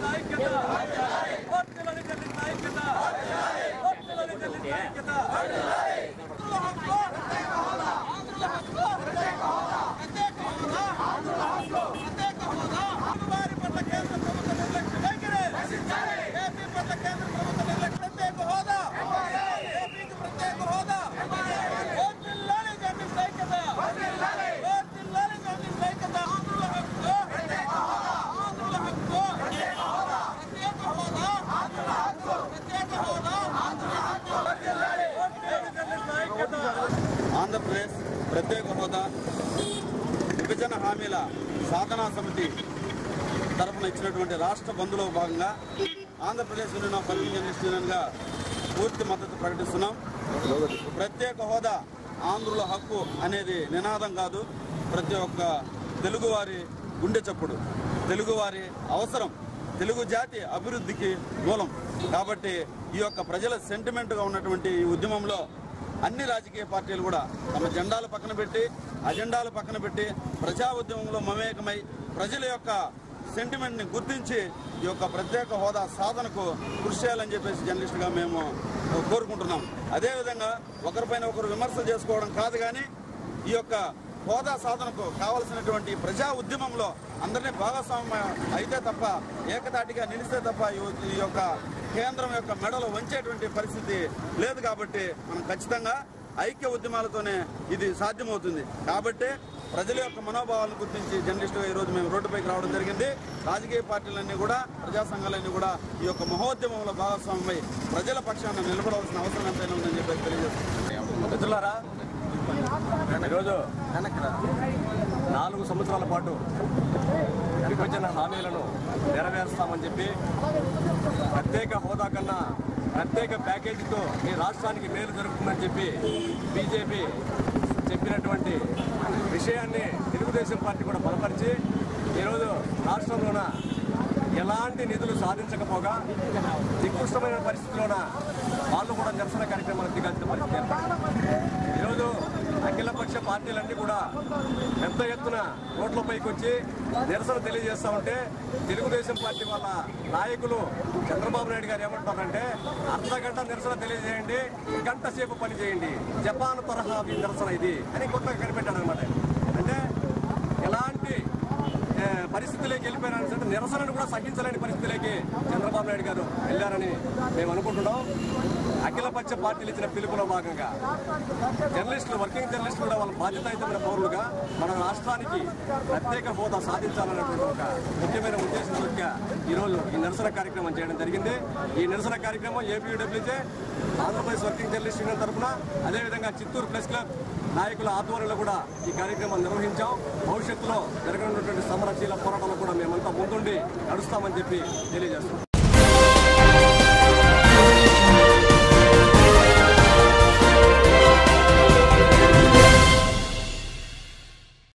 ఐక్యత వర్ధిల్లాలి జర్నలిస్టుల ఐక్యత వర్ధిల్లాలి జర్నలిస్టుల ఐక్యత వారి పట్ల కేంద్ర ప్రభుత్వ నిర్లక్ష్య వైఖరి ఏపీ పట్ల కేంద్ర ప్రభుత్వ నిర్లక్ష్య ప్రత్యేక హోదా ఏపీకి ప్రత్యేక హోదా వర్ధిల్లాలి జర్నలిస్టుల ఐక్యత వర్ధిల్లాలి జర్నలిస్టుల ఐక్యత ఆంధ్రుల హక్కు ఆంధ్రుల హక్కు ప్రత్యేక హోదా ప్రత్యేక హోదా వర్ధిల్లాలి జర్నలిస్టుల ఐక్యత ఆంధ్రప్రదేశ్ ప్రత్యేక హోదా విభజన హామీల సాధనా సమితి తరఫున ఇచ్చినటువంటి రాష్ట్ర బంద్లో భాగంగా Andhra Pradesh union of working journalist యూనియన్గా పూర్తి మద్దతు ప్రకటిస్తున్నాం ప్రత్యేక హోదా ఆంధ్రుల హక్కు అనేది నినాదం కాదు ప్రతి ఒక్క తెలుగువారి గుండె చప్పుడు తెలుగువారి అవసరం తెలుగు జాతి అభివృద్ధికి మూలం కాబట్టి ఈ యొక్క ప్రజల సెంటిమెంట్గా ఉన్నటువంటి ఈ ఉద్యమంలో అన్ని రాజకీయ పార్టీలు కూడా తమ జెండాలు పక్కన పెట్టి అజెండాలు పక్కన పెట్టి ప్రజా ఉద్యమంలో మమేకమై ప్రజల యొక్క సెంటిమెంట్ని గుర్తించి ఈ యొక్క ప్రత్యేక హోదా సాధనకు కృషి చేయాలని చెప్పేసి జర్నలిస్టుగా మేము కోరుకుంటున్నాం అదేవిధంగా ఒకరిపైన ఒకరు విమర్శలు చేసుకోవడం కాదు కానీ ఈ యొక్క హోదా సాధనకు కావలసినటువంటి ప్రజా ఉద్యమంలో అందరినీ భాగస్వామ్యం అయితే తప్ప ఏకతాటిగా నిలిస్తే తప్ప ఈ- ఈ యొక్క కేంద్రం యొక్క మెడలు వంచేటువంటి పరిస్థితి లేదు కాబట్టి మనం ఖచ్చితంగా ఐక్య ఉద్యమాలతోనే ఇది సాధ్యమవుతుంది కాబట్టి ప్రజల యొక్క మనోభావాలను గుర్తించి జర్నలిస్టుగా ఈరోజు మేము రోడ్డుపైకి రావడం జరిగింది రాజకీయ పార్టీలన్నీ కూడా ప్రజా సంఘాలన్నీ కూడా ఈ యొక్క మహోద్యమంలో భాగస్వామ్యమై ప్రజల పక్షాన నిలబడవలసిన అవసరం ఎంతైనా ఉందని చెప్పి తెలియజేస్తున్నాం మిత్రులారా ఈరోజు నాలుగు సంవత్సరాల పాటు విభజన హామీలను నెరవేరుస్తామని చెప్పి ప్రత్యేక హోదా కన్నా ప్రత్యేక ప్యాకేజీతో ఈ రాష్ట్రానికి మేలు జరుగుతుందని చెప్పి బీజేపీ చెప్పినటువంటి విషయాన్ని తెలుగుదేశం పార్టీ కూడా బలపరిచి ఈరోజు రాష్ట్రంలోన ఎలాంటి నిధులు సాధించకపోగా నికృష్టమైన పరిస్థితిలోన వాళ్ళు కూడా నిరసన కార్యక్రమాలు దిగాల్సిన పరిస్థితి ఏర్పడింది ఈరోజు అఖిలపక్ష పార్టీలన్నీ కూడా పెద్ద ఎత్తున రోడ్లపైకి వచ్చి నిరసన తెలియజేస్తా ఉంటే తెలుగుదేశం పార్టీ వాళ్ళ నాయకులు చంద్రబాబు నాయుడు గారు ఏమంటారంటే అర్ధ గంట నిరసన తెలియజేయండి గంట సేపు పని చేయండి జపాన్ తరహా ఈ నిరసన ఇది అని కొత్తగా కనిపెట్టాడు అనమాట అంటే ఎలాంటి ఏ, పరిస్థితిలోకి వెళ్ళిపోయినారు అంటే నిరసనను కూడా సహించలేని పరిస్థితిలోకి చంద్రబాబు నాయుడు గారు వెళ్ళారని మేము అనుకుంటున్నాం అఖిలపక్ష పార్టీలు ఇచ్చిన పిలుపులో భాగంగా జర్నలిస్టులు వర్కింగ్ జర్నలిస్టులు కూడా వాళ్ళ బాధ్యతాయుతమైన పౌరులుగా మన రాష్ట్రానికి ప్రత్యేక హోదా సాధించాలన్నటువంటి ఒక ముఖ్యమైన ఉద్దేశంతో ఈరోజు ఈ నిరసన కార్యక్రమం చేయడం జరిగింది ఈ నిరసన కార్యక్రమం APWJ Andhra Pradesh working journalist union తరఫున అదేవిధంగా చిత్తూరు ప్రెస్ క్లబ్ నాయకుల ఆధ్వర్యంలో కూడా ఈ కార్యక్రమం నిర్వహించాం భవిష్యత్తులో జరగనున్నటువంటి సమరశీల పోరాటంలో కూడా మేమంతా ముందుండి నడుస్తామని చెప్పి తెలియజేస్తున్నాం